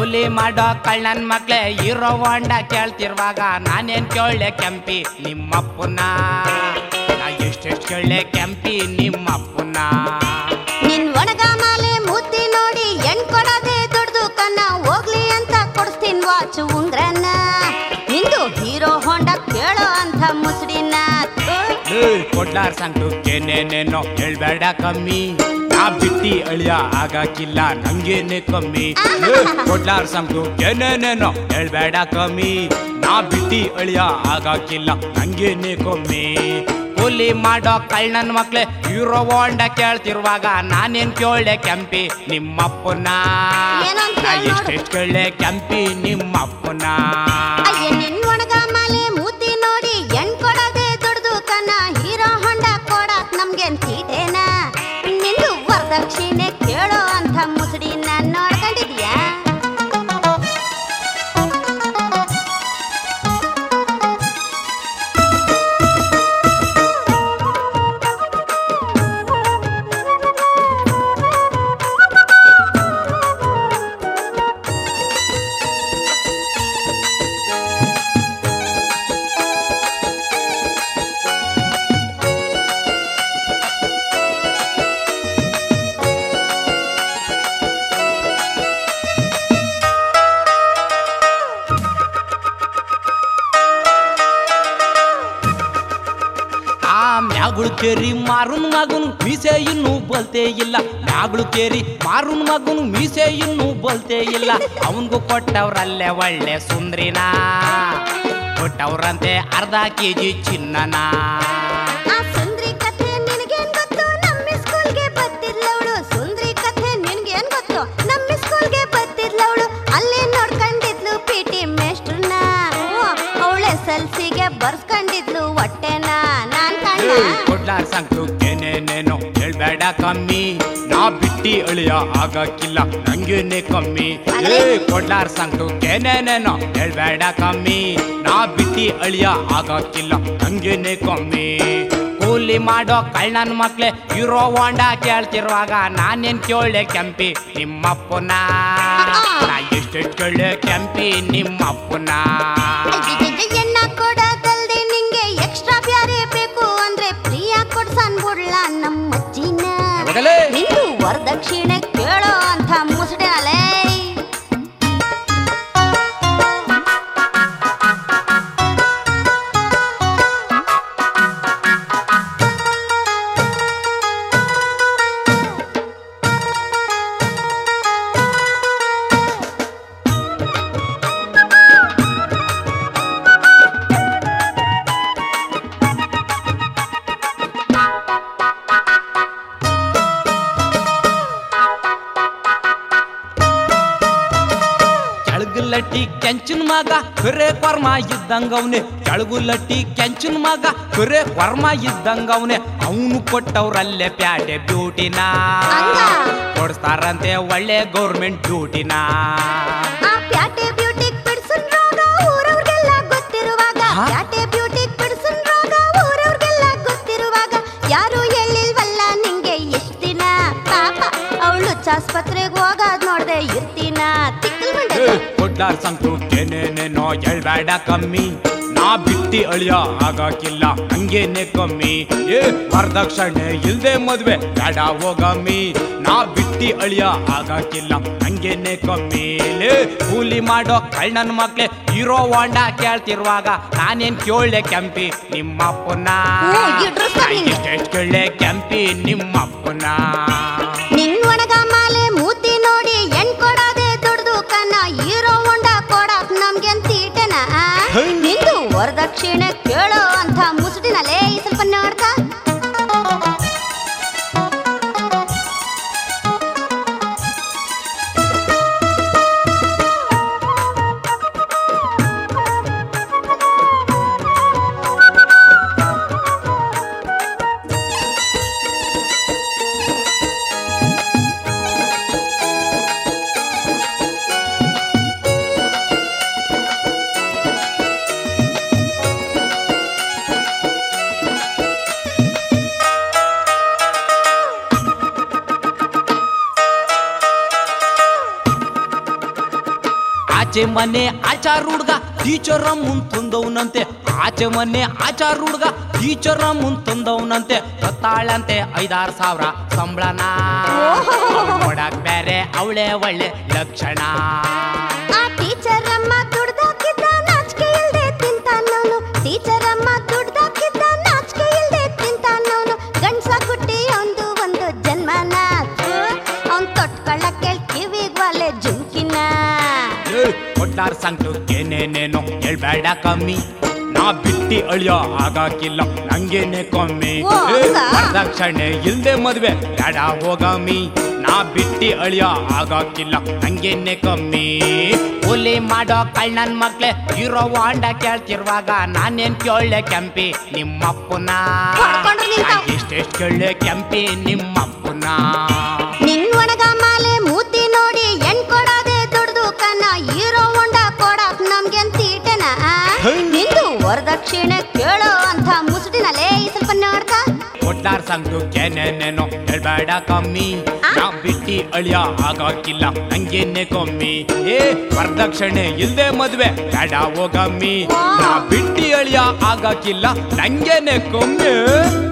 ಕೂಲಿ ಮಾಡೋ ಕಳ್ಳನ್ ಮಕ್ಳೆ ಇರೋ ಹೊಂಡ ಕೇಳ್ತಿರುವಾಗ ನಾನೇನ್ ಕೇಳೆ ಕೆಂಪಿ ನಿಮ್ಮಪ್ಪನ ನಾ ಎಷ್ಟೆಷ್ಟು ಕೇಳೆ ಕೆಂಪಿ ನಿಮ್ಮಪ್ಪನ ನಿನ್ ಒಣಗ ಮಾಲೆ ಮೂತಿ ನೋಡಿ ಎಣ್ ಕೊಡದೆ ದುಡ್ದು ಕನ್ನ ಹೋಗ್ಲಿ ಅಂತ ಕೊಡಿಸ್ತೀನಿ ವಾಚ್ ಉಂಗ್ರನ್ನ ನಿಂದು ಹೀರೋ ಹೊಂಡ ಕೇಳೋ ಅಂತ ಮುಸುಡಿನ ಥು. ಕೊಡ್ಲಾರ್ ಸಂಟು ಏನೇನೇನೋ ಹೇಳ್ಬೇಡ ಕಮ್ಮಿ ನಾ ಬಿಟ್ಟಿ ಅಳಿಯ ಆಗಾಕಿಲ್ಲ ನಂಗೇನೆ ಕಮ್ಮಿ ಏ, ಕೊಡ್ಲಾರ್ ಸಂಟು ಏನೇನೇನೋ ಹೇಳ್ಬೇಡ ಕಮ್ಮಿ ನಾ ಬಿಟ್ಟಿ ಅಳಿಯ ಆಗಾಕಿಲ್ಲ ನಂಗೇನೆ ಕಮ್ಮಿ ಕೂಲಿ ಮಾಡೋ ಕಳ್ಳನ್ ಮಕ್ಳೆ ಇರೋ ಹೊಂಡ ಕೇಳ್ತಿರುವಾಗ ನಾನೇನ್ ಕೇಳೆ ಕೆಂಪಿ ನಿಮ್ಮಪ್ಪನ ಏನೋ ಅಂತ ನಾ ಹೇಳ್ ನೋಡು. ಎಷ್ಟೆಷ್ಟು ಕೇಳೆ ಕೆಂಪಿ ನಿಮ್ಮಪ್ಪನ ಅಯ್ಯ ನಿನ್ ಒಣಗ ಮಾಲೆ ಮೂತಿ ನೋಡಿ ಎಣ್ ಕೊಡದೆ ದುಡ್ದು ಕನ್ನ ಹೀರೋ ಹೊಂಡ ಕೊಡಕ್ ನಮ್ಗೇನ್ ತೀಟೇನ ನಿಂದು ವರದಕ್ಷಿಣೆ ಕೇಳೋ ಅಂತ ಮುಸುಡಿನ ನೋಡ್ಕೊಂಡಿದ್ಯಾ ಆ ಮ್ಯಾಗುಳು ಕೇರಿ ಮಾರುನ್ ಮಗನು ಮೀಸೆ ಇನ್ನೂ ಬಲ್ತೇ ಇಲ್ಲ ಮ್ಯಾಗುಳು ಕೇರಿ ಮಾರುನ್ ಮಗನು ಮೀಸೆ ಇನ್ನೂ ಬಲ್ತೇ ಇಲ್ಲ ಅವನ್ಗೂ ಕೊಟ್ಟವ್ರಲ್ಲೇ ಒಳ್ಳೆ ಸುಂದ್ರಿನ ಕೊಟ್ಟವ್ರಂತೆ ಅರ್ಧ ಕೆ ಜಿ ಚಿನ್ನನ ಆ ಸುಂದ್ರಿ ಕಥೆ ನಿನಗೇನ್ ಗೊತ್ತು ನಮ್ಮ ಸ್ಕೂಲ್ಗೆ ಬತ್ತಿದ್ಲವಳು ಸುಂದ್ರಿ ಕಥೆ ನಿನ್ಗೇನ್ ಗೊತ್ತು ನಮ್ಮ ಸ್ಕೂಲ್ಗೆ ಬತ್ತಿದ್ಲವಳು ಅಲ್ಲೇ ನೋಡ್ಕೊಂಡಿದ್ಲು ಪಿ ಟಿ ಮೇಸ್ಟ್ರನ್ನ ಅವಳೆ ಸೆಲ್ಸಿಗೆ ಬರ್ಸ್ಕೊಂಡಿದ್ಲು ಹೊಟ್ಟೆನ ನಾನ್ ಕಣ್ಣ ಕೊಡ್ಲಾರ್ ಸಂಕ್ಲು ಏನೇನೇನೋ ಹೇಳ್ಬೇಡ ಕಮ್ಮಿ ನಾ ಬಿಟ್ಟಿ ಅಳಿಯ ಆಗಕ್ಕಿಲ್ಲ ನಂಗೇನೆ ಕಮ್ಮಿ ಏ ಕೊಡ್ಲಾರ್ ಸಂಕ್ಲು ಏನೇನೇನೋ ಹೇಳ್ಬೇಡ ಕಮ್ಮಿ ನಾ ಬಿಟ್ಟಿ ಅಳಿಯ ಆಗಕ್ಕಿಲ್ಲ ನಂಗೇನೆ ಕಮ್ಮಿ ಕೂಲಿ ಮಾಡೋ ಕಳ್ಳನ್ ಮಕ್ಳೆ ಇರೋ ಹೊಂಡ ಕೇಳ್ತಿರುವಾಗ ನಾನೇನ್ ಕೇಳೆ ಕೆಂಪಿ ನಿಮ್ಮಪ್ಪನ ನಾ ಎಷ್ಟೆಷ್ಟು ಕೇಳೆ ಕೆಂಪಿ ನಿಮ್ಮಪ್ಪನ ಅಯ್ಯಯ್ಯಯ್ಯ, ಎಣ್ಣ ಕೊಡೋದಲ್ದೆ ನಿಂಗೆ ಎಕ್ಸ್ಟ್ರಾ ಬ್ಯಾರೆ ಬೇಕು ಅಂದ್ರೆ ಪ್ರಿಯ ಕೊಡ್ಸನ್ ಬಿಡ್ಲ ನಮ್ಮ ಅಜ್ಜಿನ ಯಾವಾಗಲೇ? ನಿಂದು ವರದಕ್ಷಿಣೆ ಕೇಳೋ ಅಂತ ಮುಸುಡಿನಲೇ ಕೆಳಗುಲಟ್ಟಿ ಕೆಂಚನ್ ಮಗ ಕರೆ ಕೊರ್ಮ ಇದ್ದಂಗವ್ನೆ ಕೆಳಗುಲಟ್ಟಿ ಕೆಂಚನ್ ಮಗ ಕರೆ ಕೊರ್ಮ ಇದ್ದಂಗವ್ನೆ ಅವನು ಕೊಟ್ಟವ್ರಲ್ಲೇ ಪ್ಯಾಟೆ ಬ್ಯೂಟಿನ ಹಂಗ? ಕೊಡ್ಸ್ತಾರಂತೆ ಒಳ್ಳೆ ಗೌರ್ಮೆಂಟ್ ಡ್ಯೂಟಿನ ಆ ಪ್ಯಾಟೆ ಬ್ಯೂಟಿ ಬಿಡ್ಸನ್ ರೋಗ ಊರವ್ರಿಗೆಲ್ಲ ಗೊತ್ತಿರುವಾಗ ಹಾ? ಪ್ಯಾಟೆ ಬ್ಯೂಟಿ ಬಿಡ್ಸನ್ ರೋಗ ಊರವ್ರಿಗೆಲ್ಲ ಗೊತ್ತಿರುವಾಗ ಯಾರು ಹೇಳಿಲ್ವಲ್ಲ ನಿಂಗೆ ಎಷ್ಟ್ ದಿನ ಪಾಪ ಅವಳು ಚಾಸ್ಪತ್ರೆಗೆ ಹೋಗೋದ್ ನೋಡ್ದೆ ಇರ್ತೀನ ತಿಕ್ಕಲ್ ಮಂಡ್ಯ ಕೊಡ್ಲಾರ್ ಸಂತು ಏನೇನೇನೋ ಹೇಳ್ಬೇಡ ಕಮ್ಮಿ ನಾ ಬಿಟ್ಟಿ ಅಳಿಯ ಆಗಾಕಿಲ್ಲ ಹಂಗೇನೆ ಕಮ್ಮಿ ಏ ವರದಕ್ಷಿಣೆ ಇಲ್ದೆ ಮದ್ವೆ ಬೇಡ ಹೋಗಮ್ಮಿ ನಾ ಬಿಟ್ಟಿ ಅಳಿಯ ಆಗಾಕಿಲ್ಲ ಹಂಗೇನೆ ಕಮ್ಮಿ ಲೇ ಕೂಲಿ ಮಾಡೋ ಕಳ್ಳನ್ ಮಕ್ಳೆ ಹೀರೋ ಹೊಂಡ ಕೇಳ್ತಿರುವಾಗ ನಾನೇನ್ ಕೇಳೆ ಕೆಂಪಿ ನಿಮ್ಮಪ್ಪನ ಹ್ಞೂ, ಇಡ್ರು ಸರ್ ನಿಂಗೆ. ಎಷ್ಟ್ ಕೇಳೆ ಕೆಂಪಿ ನಿಮ್ಮಪ್ಪನ ನಿನ್ ಒಣಗ ಮಾಲೆ ಮೂತಿ ನೋಡಿ ಎಣ್ ಕೊಡದೆ ದುಡ್ದು ಕನ್ನ ಹೀರೋ ಹೊಂಡ ಕೊಡಕ್ ನಮ್ಗೆನ್ ತೀಟೆನ ನಿಂದು ವರದಕ್ಷಿಣೆ ಕೇಳೋ ಅಂತ ಮುಸುಡಿನಲೇ ಈ ಸ್ವಲ್ಪ ನೋಡ್ಕ ಆಚೆ ಮನೆ ಆಚಾರ ಹುಡ್ಗ ಟೀಚರ ಮುಂದ್ ತಂದವನಂತೆ ಆಚೆ ಮನೆ ಆಚಾರ ಹುಡ್ಗ ಟೀಚರ ಮುಂದ್ ತಂದವನಂತೆ ಗೊತ್ತಾಳಂತೆ ಐದಾರು ಸಾವಿರ ಸಂಬಳನ ನೋಡಕ್ ಬೇರೆ ಅವಳೆ ಒಳ್ಳೆ ಲಕ್ಷಣ ಆ ಟೀಚರ್ ಅಮ್ಮ ದುಡ್ದಾಕಿದ್ದ ನಾಚಿಕೆ ಇಲ್ದೆ ತಿಂತಾನವನು ಟೀಚರ್ ಅಮ್ಮ ದುಡ್ದಾಕಿದ್ದ ನಾಚಿಕೆ ಇಲ್ದೆ ತಿಂತಾನವನು ಗಂಡ್ಸ ಕುಟ್ಟಿ ಒಂದು ಒಂದು ಜನ್ಮನ ಅವ್ನ್ ತೊಟ್ಕೊಳ್ಳಕ್ಕೆ ಕಿವಿಗ್ ಒಲೆ ಜುಂಕಿನ ಕೊಟ್ಟಾರ ಸಂಕ್ಟು ಏನೇನೇನೋ ಹೇಳ್ಬೇಡ ಕಮ್ಮಿ ನಾ ಬಿಟ್ಟಿ ಅಳಿಯೋ ಆಗಾಕಿಲ್ಲ ನಂಗೇನೆ ಕಮ್ಮಿ ಓ, ಏ, ಹಂಗಾ? ವರದಕ್ಷಿಣೆ ಇಲ್ದೆ ಮದ್ವೆ ಬೇಡ ಹೋಗಮ್ಮಿ ನಾ ಬಿಟ್ಟಿ ಅಳಿಯೋ ಆಗಾಕಿಲ್ಲ ನಂಗೇನೆ ಕಮ್ಮಿ ಕೂಲಿ ಮಾಡೋ ಕಳ್ಳನ್ ಮಕ್ಳೆ ಇರೋ ವಾಂಡ ಕೇಳ್ತಿರುವಾಗ ನಾನೇನ್ ಕೇಳೆ ಕೆಂಪಿ ನಿಮ್ಮಪ್ಪನ ಹೊಡ್ಕೊಂಡ್ರು ನಿಂತಾವ್. ಇಷ್ಟೆಷ್ಟು ಕೇಳೆ ಕೆಂಪಿ ನಿಮ್ಮಪ್ಪನ ನಿನ್ ಒಣಗ ಮಾಲೆ ಮೂತಿ ನೋಡಿ ಎಣ್ ಕೊಡೋದೆ ದುಡ್ದು ಕನ್ನ ಹೀರೋ ಹೊಂಡ ಕೊಡಕ್ ನಮ್ಗೆನ್ ತೀಟೆನ ನಿಂದು ವರದಕ್ಷಿಣೆ ಕೇಳೋ ಅಂತ ಮುಸುಟಿನಲ್ಲೇ ಈ ಸ್ವಲ್ಪ ನೋಡ್ಕ ಕೊಟ್ಟಾರ ಸಂಘು ಏನೇನೇನೋ ಹೇಳ್ಬೇಡ ಕಮ್ಮಿ ನಾ ಬಿಟ್ಟಿ ಅಳಿಯ ಆಗಾಕಿಲ್ಲ ನಂಗೇನೆ ಕಮ್ಮಿ ಏ ವರದಕ್ಷಿಣೆ ಇಲ್ದೆ ಮದ್ವೆ ಬೇಡ ಹೋಗಮ್ಮಿ ನಾ ಬಿಟ್ಟಿ ಅಳಿಯ ಆಗಾಕಿಲ್ಲ ನಂಗೇನೆ ಕಮ್ಮಿ